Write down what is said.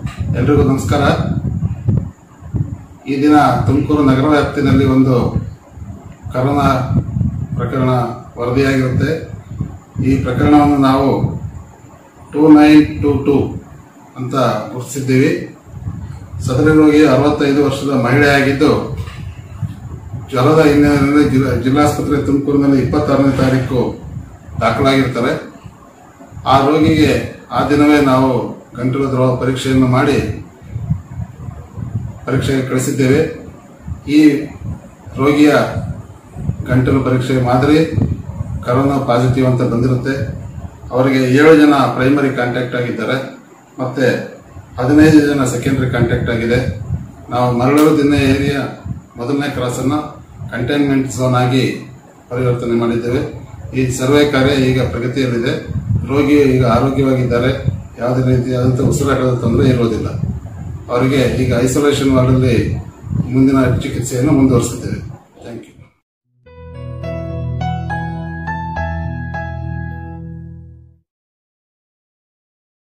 ಎಲ್ರಿಗೂ ನಮಸ್ಕಾರ ಈ ದಿನ ತುಮಕೂರು ನಗರ ವ್ಯಾಪ್ತಿನಲ್ಲಿ ಒಂದು ಕರೋನಾ ಪ್ರಕರಣ ವರದಿಯಾಗಿರುತ್ತೆ ಈ ಪ್ರಕರಣವನ್ನು ನಾವು ಟೂ ನೈನ್ ಟೂ ಟೂ ಅಂತ ಗುರುತಿಸಿದ್ದೀವಿ ಸದರಿ ರೋಗಿ ಅರವತ್ತೈದು ವರ್ಷದ ಮಹಿಳೆಯಾಗಿದ್ದು ಜ್ವರದ ಹಿನ್ನೆಲೆಯಲ್ಲಿ ಜಿಲ್ಲಾ ಜಿಲ್ಲಾಸ್ಪತ್ರೆ ತುಮಕೂರಿನಲ್ಲಿ ಇಪ್ಪತ್ತಾರನೇ ತಾರೀಕು ದಾಖಲಾಗಿರ್ತಾರೆ ಆ ರೋಗಿಗೆ ಆ ದಿನವೇ ನಾವು ಗಂಟಲು ದ್ರವ ಪರೀಕ್ಷೆಯನ್ನು ಮಾಡಿ ಪರೀಕ್ಷೆಗೆ ಕಳಿಸಿದ್ದೇವೆ ಈ ರೋಗಿಯ ಗಂಟಲು ಪರೀಕ್ಷೆ ಮಾದರಿ ಕರೋನಾ ಪಾಸಿಟಿವ್ ಅಂತ ಬಂದಿರುತ್ತೆ ಅವರಿಗೆ ಏಳು ಜನ ಪ್ರೈಮರಿ ಕಾಂಟ್ಯಾಕ್ಟ್ ಆಗಿದ್ದಾರೆ ಮತ್ತೆ ಹದಿನೈದು ಜನ ಸೆಕೆಂಡರಿ ಕಾಂಟ್ಯಾಕ್ಟ್ ಆಗಿದೆ ನಾವು ಮರಳೂರು ದಿನ ಏರಿಯಾ ಮೊದಲನೇ ಕ್ರಾಸನ್ನು ಕಂಟೈನ್ಮೆಂಟ್ ಝೋನ್ ಆಗಿ ಪರಿವರ್ತನೆ ಮಾಡಿದ್ದೇವೆ ಈ ಸರ್ವೆ ಕಾರ್ಯ ಈಗ ಪ್ರಗತಿಯಲ್ಲಿದೆ ರೋಗಿ ಈಗ ಆರೋಗ್ಯವಾಗಿದ್ದಾರೆ ಯಾವುದೇ ರೀತಿಯಾದಂಥ ಉಸಿರಾಟದ ತೊಂದರೆ ಇರುವುದಿಲ್ಲ ಅವರಿಗೆ ಈಗ ಐಸೋಲೇಷನ್ ವಾರ್ಡಲ್ಲಿ ಮುಂದಿನ ಚಿಕಿತ್ಸೆಯನ್ನು ಮುಂದುವರಿಸುತ್ತೇವೆ